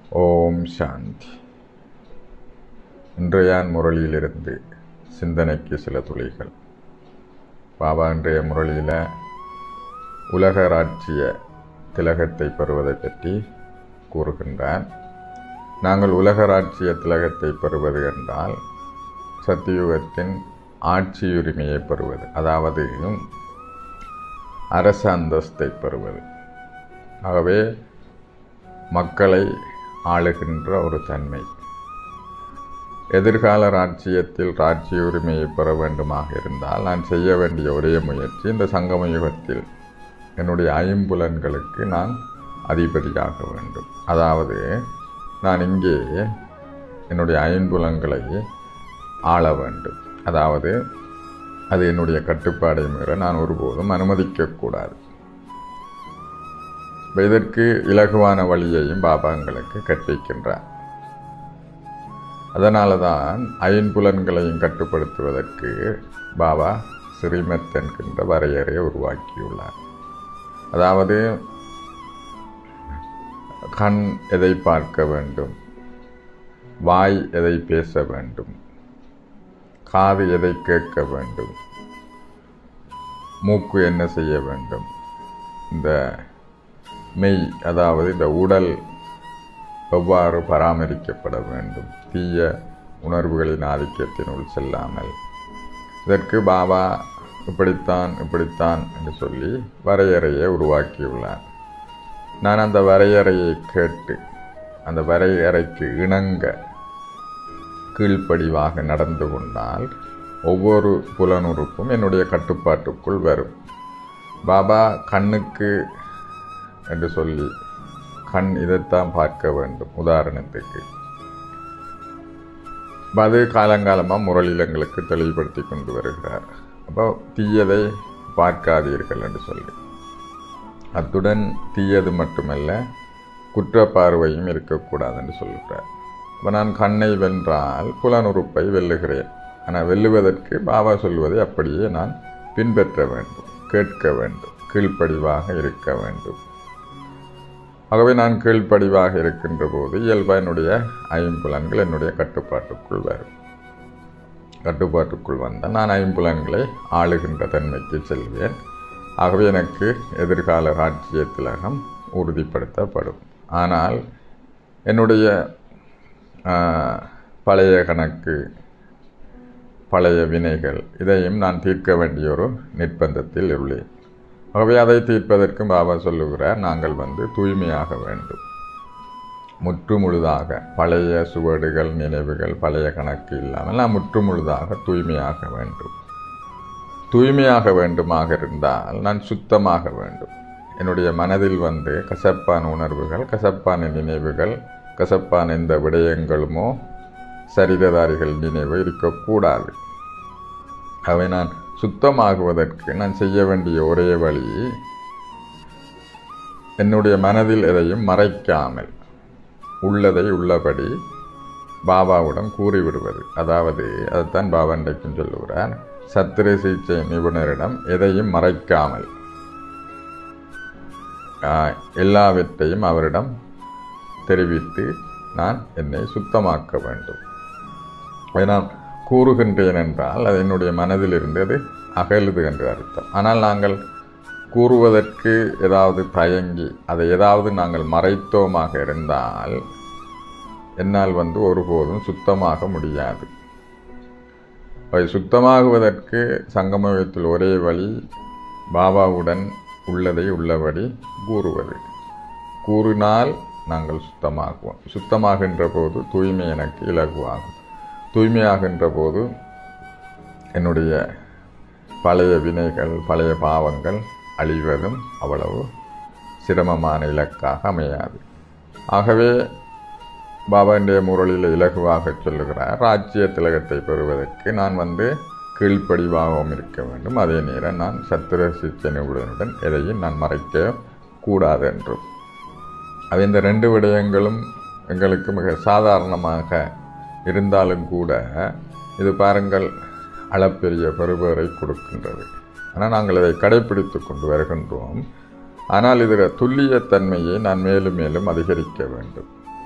ஓம் சாந்தி இன்றையான் முரளியிலிருந்து சிந்தனைக்கு சில துளிகள் பாபா இன்றைய முரளியில் உலக ராட்சிய திலகத்தை பெறுவதை பற்றி கூறுகின்றார் நாங்கள் உலக ராட்சிய திலகத்தை பெறுவது என்றால் சத்தியுகத்தின் ஆட்சியுரிமையை பெறுவது அதாவது அரச அந்தஸ்தை பெறுவது ஆகவே மக்களை ஆளுகின்ற ஒரு தன்மை எதிர்கால ராஜ்ஜியத்தில் ராஜ்ய உரிமையை பெற வேண்டுமாக இருந்தால் நான் செய்ய வேண்டிய ஒரே முயற்சி இந்த சங்கம யுகத்தில் என்னுடைய ஐம்புலன்களுக்கு நான் அதிபதியாக வேண்டும் அதாவது நான் இங்கே என்னுடைய ஐம்புலன்களை ஆள வேண்டும் அதாவது அது என்னுடைய கட்டுப்பாடை மீற நான் ஒருபோதும் அனுமதிக்கக்கூடாது இப்ப இதற்கு இலகுவான வழியையும் பாபா எங்களுக்கு கற்பிக்கின்றார் அதனால தான் ஐம்புலன்களையும் கட்டுப்படுத்துவதற்கு பாபா ஸ்ரீமத் என்கின்ற வரையறையை உருவாக்கியுள்ளார் அதாவது கண் எதை பார்க்க வேண்டும் வாய் எதை பேச வேண்டும் காது எதை கேட்க வேண்டும் மூக்கு என்ன செய்ய வேண்டும் இந்த மெய் அதாவது இந்த உடல் எவ்வாறு பராமரிக்கப்பட வேண்டும் தீய உணர்வுகளின் ஆதிக்கத்தினுள் செல்லாமல் இதற்கு பாபா இப்படித்தான் இப்படித்தான் என்று சொல்லி வரையறையை உருவாக்கியுள்ளார் நான் அந்த வரையறையை கேட்டு அந்த வரையறைக்கு இணங்க கீழ்ப்படிவாக நடந்து கொண்டால் ஒவ்வொரு புலனுறுப்பும் என்னுடைய கட்டுப்பாட்டுக்குள் வரும் பாபா கண்ணுக்கு என்று சொல்லி கண் இதைத்தான் பார்க்க வேண்டும் உதாரணத்துக்கு அது காலங்காலமாக முரளில் எங்களுக்கு தெளிவுபடுத்தி கொண்டு வருகிறார் அப்போ தீயதை பார்க்காதீர்கள் என்று சொல்லி அத்துடன் தீயது மட்டுமல்ல குற்றப்பார்வையும் இருக்கக்கூடாது என்று சொல்கிறார் இப்போ நான் கண்ணை வென்றால் புலனுறுப்பை வெல்லுகிறேன் ஆனால் வெல்லுவதற்கு பாபா சொல்வதை அப்படியே நான் பின்பற்ற வேண்டும் கேட்க வேண்டும் கீழ்ப்படிவாக இருக்க வேண்டும் ஆகவே நான் கீழ்ப்படிவாக இருக்கின்ற போது இயல்பாக என்னுடைய ஐம்புலன்கள் என்னுடைய கட்டுப்பாட்டுக்குள் வரும் கட்டுப்பாட்டுக்குள் வந்தால் நான் ஐம்புலன்களை ஆளுகின்ற தன்மைக்கு செல்வேன் ஆகவே எனக்கு எதிர்கால ராஜ்ய திலகம் உறுதிப்படுத்தப்படும் ஆனால் என்னுடைய பழைய கணக்கு பழைய வினைகள் இதையும் நான் தீர்க்க வேண்டிய ஒரு நிர்பந்தத்தில் உள்ளேன் ஆகவே அதை தீர்ப்பதற்கும் பாபா சொல்லுகிறார் நாங்கள் வந்து தூய்மையாக வேண்டும் முற்று முழுதாக பழைய சுவடுகள் நினைவுகள் பழைய கணக்கு இல்லாமல் நான் முற்று முழுதாக தூய்மையாக வேண்டும் தூய்மையாக வேண்டுமாக இருந்தால் நான் சுத்தமாக வேண்டும் என்னுடைய மனதில் வந்து கசப்பான உணர்வுகள் கசப்பான நினைவுகள் கசப்பான எந்த விடயங்களுமோ சரிததாரிகள் நினைவு இருக்கக்கூடாது அவை நான் சுத்தமாகுவதற்கு நான் செய்ய வேண்டிய ஒரே வழி என்னுடைய மனதில் எதையும் மறைக்காமல் உள்ளதை உள்ளபடி பாபாவிடம் கூறிவிடுவது அதாவது அதைத்தான் பாபா இன்றைக்கும் சொல்லுகிறார் சத்திர சிகிச்சை நிபுணரிடம் எதையும் மறைக்காமல் எல்லாவற்றையும் அவரிடம் தெரிவித்து நான் என்னை சுத்தமாக்க வேண்டும் நான் கூறுகின்றேன் என்றால் அது என்னுடைய மனதில் இருந்தது அகலுது என்று அர்த்தம் ஆனால் நாங்கள் கூறுவதற்கு ஏதாவது தயங்கி அதை ஏதாவது நாங்கள் மறைத்தோமாக இருந்தால் என்னால் வந்து ஒருபோதும் சுத்தமாக முடியாது அவை சுத்தமாகுவதற்கு சங்கமயத்தில் ஒரே வழி பாபாவுடன் உள்ளதை உள்ளபடி கூறுவது கூறினால் நாங்கள் சுத்தமாகுவோம் சுத்தமாகின்ற போது தூய்மை எனக்கு இலகுவாகும் தூய்மையாகின்ற போது என்னுடைய பழைய வினைகள் பழைய பாவங்கள் அழிவதும் அவ்வளவு சிரமமான இலக்காக அமையாது ஆகவே பாபாண்டிய முரளியில் இலகுவாக சொல்லுகிறார் ராஜ்ய திலகத்தை பெறுவதற்கு நான் வந்து கீழ்ப்படிவாகவும் இருக்க வேண்டும் அதே நேரம் நான் சத்திர சிச்சனுடன் எதையும் நான் மறைக்க கூடாது என்றும் அது இந்த ரெண்டு விடயங்களும் எங்களுக்கு மிக சாதாரணமாக இருந்தாலும் கூட இது பாருங்கள் அளப்பெரிய பெறுபேரை கொடுக்கின்றது ஆனால் நாங்கள் இதை கடைப்பிடித்து கொண்டு வருகின்றோம் ஆனால் இதில் துல்லியத்தன்மையை நான் மேலும் மேலும் அதிகரிக்க வேண்டும்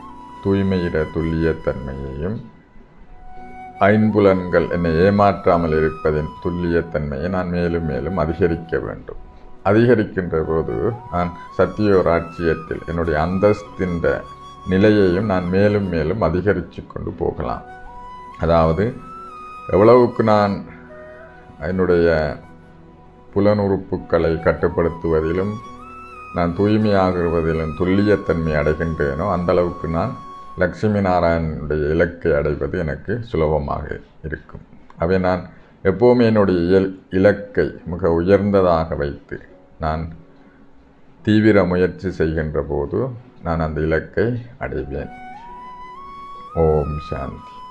தூய்மையிட துல்லியத்தன்மையையும் ஐம்புலன்கள் என்னை ஏமாற்றாமல் இருப்பதின் துல்லியத்தன்மையை நான் மேலும் மேலும் அதிகரிக்க வேண்டும் அதிகரிக்கின்ற போது நான் சத்தியோராட்சியத்தில் என்னுடைய அந்தஸ்தின் நிலையையும் நான் மேலும் மேலும் அதிகரித்து கொண்டு போகலாம் அதாவது எவ்வளவுக்கு நான் என்னுடைய புலனுறுப்புக்களை கட்டுப்படுத்துவதிலும் நான் தூய்மையாகுவதிலும் துல்லியத்தன்மை அடைகின்றேனோ அந்த அளவுக்கு நான் லக்ஷ்மி நாராயணனுடைய இலக்கை அடைவது எனக்கு சுலபமாக இருக்கும் அவை நான் எப்போவுமே என்னுடைய இயல் இலக்கை மிக உயர்ந்ததாக வைத்து நான் தீவிர முயற்சி செய்கின்ற போது நான் அந்த இலக்கை அடைவேன் ஓம் சாந்தி